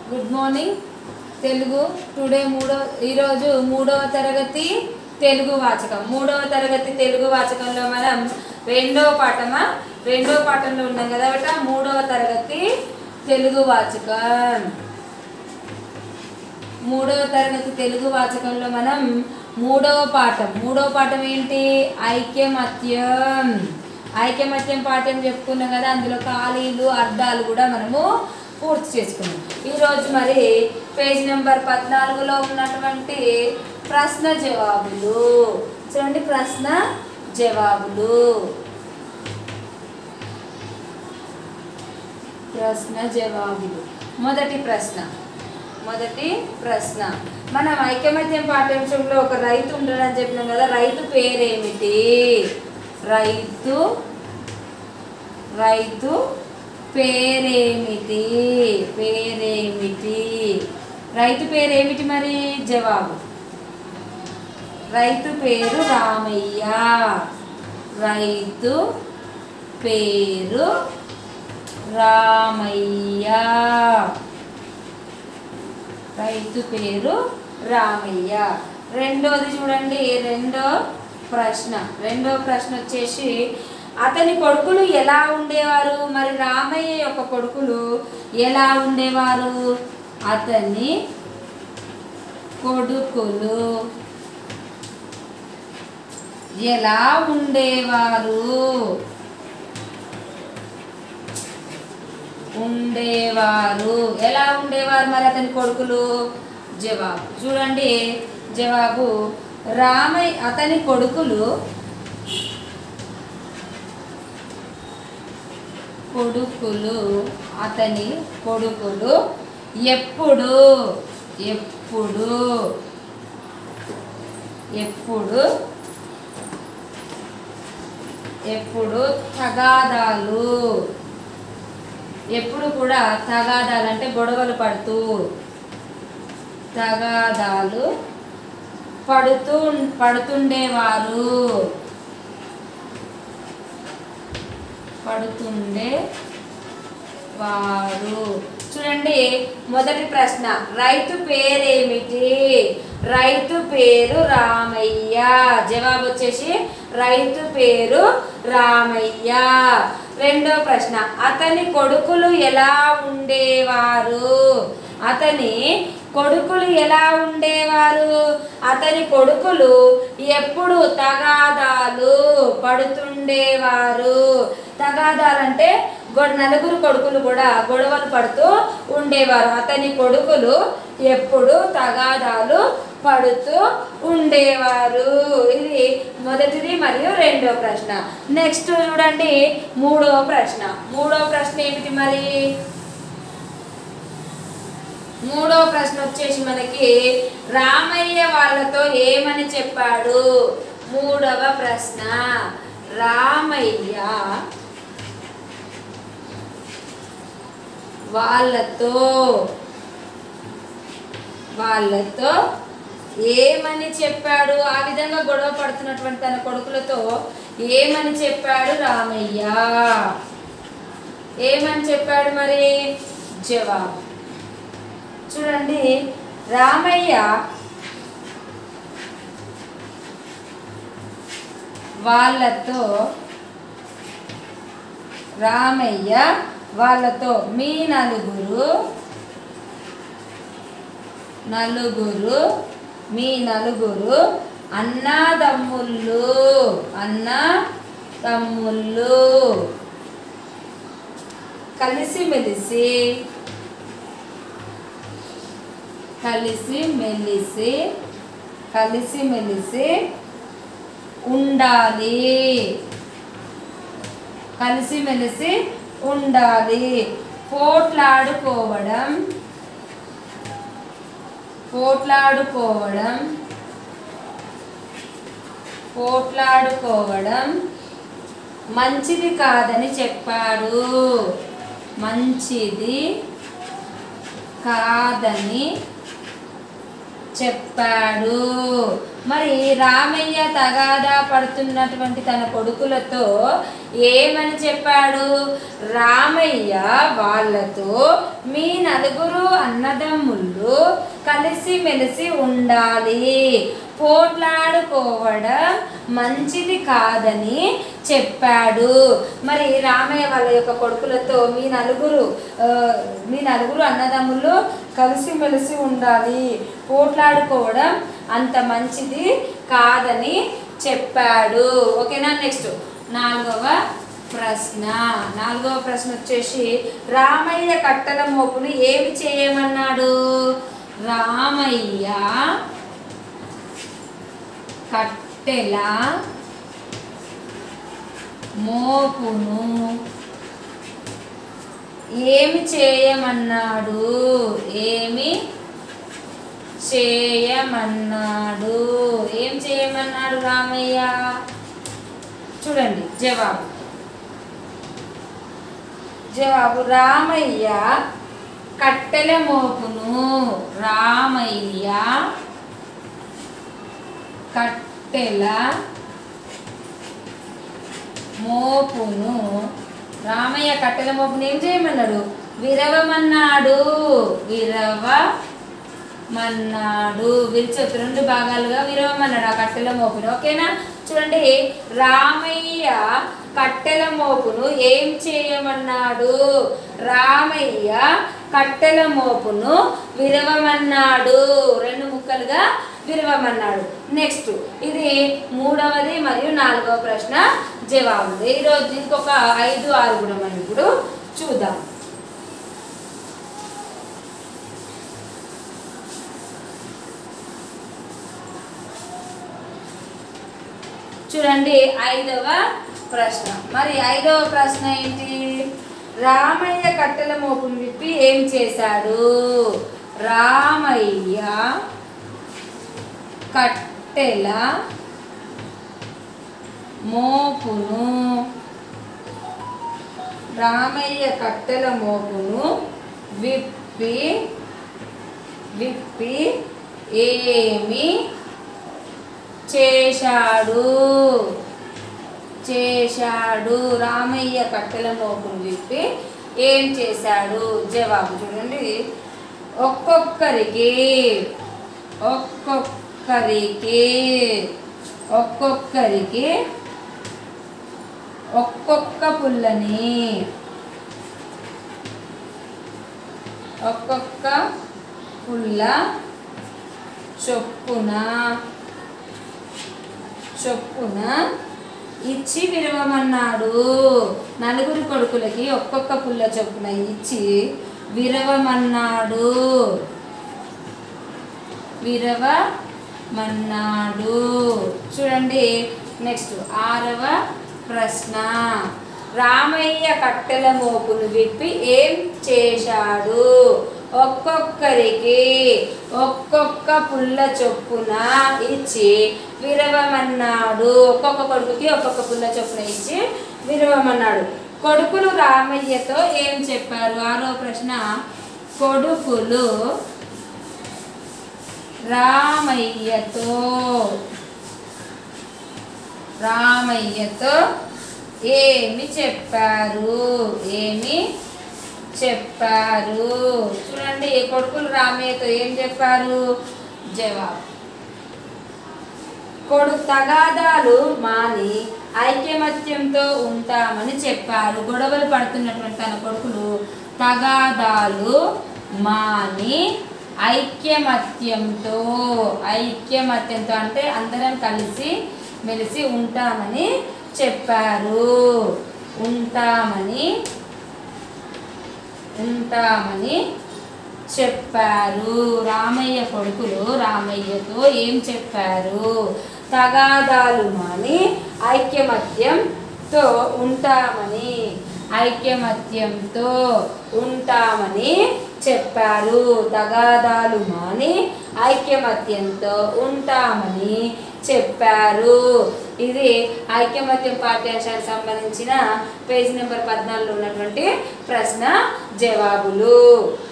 good morning Telugu today మూడో ఈరోజు మూడవ తరగతి తెలుగు వాచకం మూడవ తరగతి తెలుగు వాచకంలో మనం రెండవ పాఠమా రెండవ పాఠంలో ఉన్నాం కదా బట మూడవ తరగతి తెలుగు వాచకం మూడవ తరగతి తెలుగు వాచకంలో మనం మూడవ పాఠం మూడవ పాఠం ఏంటి ఐక్యమత్యం ఐక్యమత్యం పాఠం చెప్పుకున్నాం కదా అందులో ఖాళీలు అర్థాలు కూడా మనము పూర్తి చేసుకున్నాం ఈరోజు మరి పేజ్ నెంబర్ పద్నాలుగులో ఉన్నటువంటి ప్రశ్న జవాబులు చూడండి ప్రశ్న జవాబులు ప్రశ్న జవాబులు మొదటి ప్రశ్న మొదటి ప్రశ్న మనం ఐకమత్యం పాఠ్యాంశంలో ఒక రైతు ఉంటాడని చెప్పినాం కదా రైతు పేరేమిటి రైతు రైతు పేరేమిటి పేరేమిటి రైతు పేరేమిటి మరి జవాబు రైతు పేరు రామయ్య రైతు పేరు రామయ్య రైతు పేరు రామయ్య రెండోది చూడండి రెండో ప్రశ్న రెండో ప్రశ్న వచ్చేసి అతని కొడుకులు ఎలా ఉండేవారు మరి రామయ్య యొక్క కొడుకులు ఎలా ఉండేవారు అతని కొడుకులు ఎలా ఉండేవారు ఉండేవారు ఎలా ఉండేవారు మరి అతని కొడుకులు జవాబు చూడండి జవాబు రామయ్య అతని కొడుకులు కొడుకులు అతని కొడుకులు ఎప్పుడు ఎప్పుడు ఎప్పుడు ఎప్పుడు తగాదాలు ఎప్పుడు కూడా తగాదాలు అంటే గొడవలు పడుతూ తగాదాలు పడుతూ పడుతుండేవారు పడుతుండే వారు చూడండి మొదటి ప్రశ్న రైతు పేరేమిటి రైతు పేరు రామయ్య జవాబు వచ్చేసి రైతు పేరు రామయ్య రెండో ప్రశ్న అతని కొడుకులు ఎలా ఉండేవారు అతని కొడుకులు ఎలా ఉండేవారు అతని కొడుకులు ఎప్పుడు తగాదాలు పడుతుండేవారు తగాదాలంటే గొడ నలుగురు కొడుకులు కూడా గొడవలు పడుతూ ఉండేవారు అతని కొడుకులు ఎప్పుడు తగాదాలు పడుతూ ఉండేవారు ఇది మొదటిది మరియు రెండో ప్రశ్న నెక్స్ట్ చూడండి మూడో ప్రశ్న మూడో ప్రశ్న ఏమిటి మరి మూడో ప్రశ్న వచ్చేసి మనకి రామయ్య వాళ్ళతో ఏమని చెప్పాడు మూడవ ప్రశ్న రామయ్య వాళ్ళతో వాళ్ళతో ఏమని చెప్పాడు ఆ విధంగా గొడవ పడుతున్నటువంటి తన కొడుకులతో ఏమని చెప్పాడు రామయ్య ఏమని చెప్పాడు మరి జవాబు చూడండి రామయ్య వాళ్ళతో రామయ్య వాళ్ళతో మీ నలుగురు నలుగురు మీ నలుగురు అన్నదమ్ముళ్ళు అన్న తమ్ముళ్ళు కలిసిమెలిసి కలిసి మెలిసి కలిసి మెలిసి ఉండాలి కలిసి మెలిసి ఉండాలి పోట్లాడుకోవడం పోట్లాడుకోవడం పోట్లాడుకోవడం మంచిది కాదని చెప్పాడు మంచిది కాదని చెప్పాడు మరి రామయ్య తగాదా పడుతున్నటువంటి తన కొడుకులతో ఏమని చెప్పాడు రామయ్య వాళ్ళతో మీ నలుగురు అన్నదమ్ముళ్ళు కలిసి మెలిసి ఉండాలి పోట్లాడుకోవడం మంచిది కాదని చెప్పాడు మరి రామయ్య వాళ్ళ యొక్క కొడుకులతో మీ నలుగురు ఆ, మీ నలుగురు అన్నదమ్ములు కలిసిమెలిసి ఉండాలి పోట్లాడుకోవడం అంత మంచిది కాదని చెప్పాడు ఓకేనా నెక్స్ట్ నాలుగవ ప్రశ్న నాలుగవ ప్రశ్న వచ్చేసి రామయ్య కట్టెల మోపును ఏమి చేయమన్నాడు రామయ్య కట్టెల మోపును ఏమి చేయమన్నాడు ఏమి చేయమన్నాడు ఏం చేయమన్నాడు రామయ్య చూడండి జవాబు జవాబు రామయ్య కట్టెల మోపును రామయ్య కట్టెల మోపును రామయ్య కట్టెల మోపును ఏం చేయమన్నాడు విరవమన్నాడు విరవమన్నాడు విరిచొత్తు రెండు భాగాలుగా విరవమన్నాడు ఆ కట్టెల మోపును ఓకేనా చూడండి రామయ్య కట్టెల మోపును ఏం చేయమన్నాడు రామయ్య కట్టెల మోపును విరవమన్నాడు రెండు ముక్కలుగా విరవమన్నాడు నెక్స్ట్ ఇది మూడవది మరియు నాలుగవ ప్రశ్న జవాబులు ఈరోజు ఇంకొక ఐదు ఆరు కూడా మనం ఇప్పుడు చూద్దాం చూడండి ఐదవ ప్రశ్న మరి ఐదవ ప్రశ్న ఏంటి రామయ్య కట్టెల మోపును విప్పి ఏం చేశాడు రామయ్య కట్టెల మోపును రామయ్య కట్టెల మోపును విప్పి విప్పి ఏమి చేశాడు చేశాడు రామయ్య కట్టెల మోపును విప్పి ఏం చేశాడు జవాబు చూడండి ఒక్కొక్కరికి ఒక్కొక్కరికి ఒక్కొక్కరికి ఒక్కొక్క పుల్లని ఒక్కొక్క పుల్ల చొప్పున చొప్పున ఇచ్చి విరవమన్నాడు నలుగురు కొడుకులకి ఒక్కొక్క పుల్ల చొప్పున ఇచ్చి విరవమన్నాడు విరవమన్నాడు చూడండి నెక్స్ట్ ఆరవ ప్రశ్న రామయ్య కట్టెల మోపును విప్పి ఏం చేశాడు ఒక్కొక్కరికి ఒక్కొక్క పుల్ల చొప్పున ఇచ్చి విరవమన్నాడు ఒక్కొక్క కొడుకుకి ఒక్కొక్క పుల్ల చొప్పున ఇచ్చి విరవమన్నాడు కొడుకులు రామయ్యతో ఏం చెప్పారు ఆరో ప్రశ్న కొడుకులు రామయ్యతో రామయ్యతో ఏమి చెప్పారు ఏమి చెప్పారు చూడండి కొడుకులు రామయ్యతో ఏం చెప్పారు జవాబు కొడు తగాదాలు మాని ఐక్యమత్యంతో ఉంటామని చెప్పారు గొడవలు పడుతున్నటువంటి తన కొడుకులు తగాదాలు మాని ఐక్యమత్యంతో ఐక్యమత్యంతో అంటే అందరం కలిసి మెలిసి ఉంటామని చెప్పారు ఉంటామని ఉంటామని చెప్పారు రామయ్య కొడుకులు రామయ్యతో ఏం చెప్పారు తగాదాలు మాని ఐక్యమత్యంతో ఉంటామని ఐక్యమత్యంతో ఉంటామని చెప్పారు తగాదాలు మాని ఐక్యమత్యంతో ఉంటామని చెప్పారు ఇది ఐక్యమత్యం పాఠ్యాంశానికి సంబంధించిన పేజ్ నెంబర్ పద్నాలుగులో ఉన్నటువంటి ప్రశ్న జవాబులు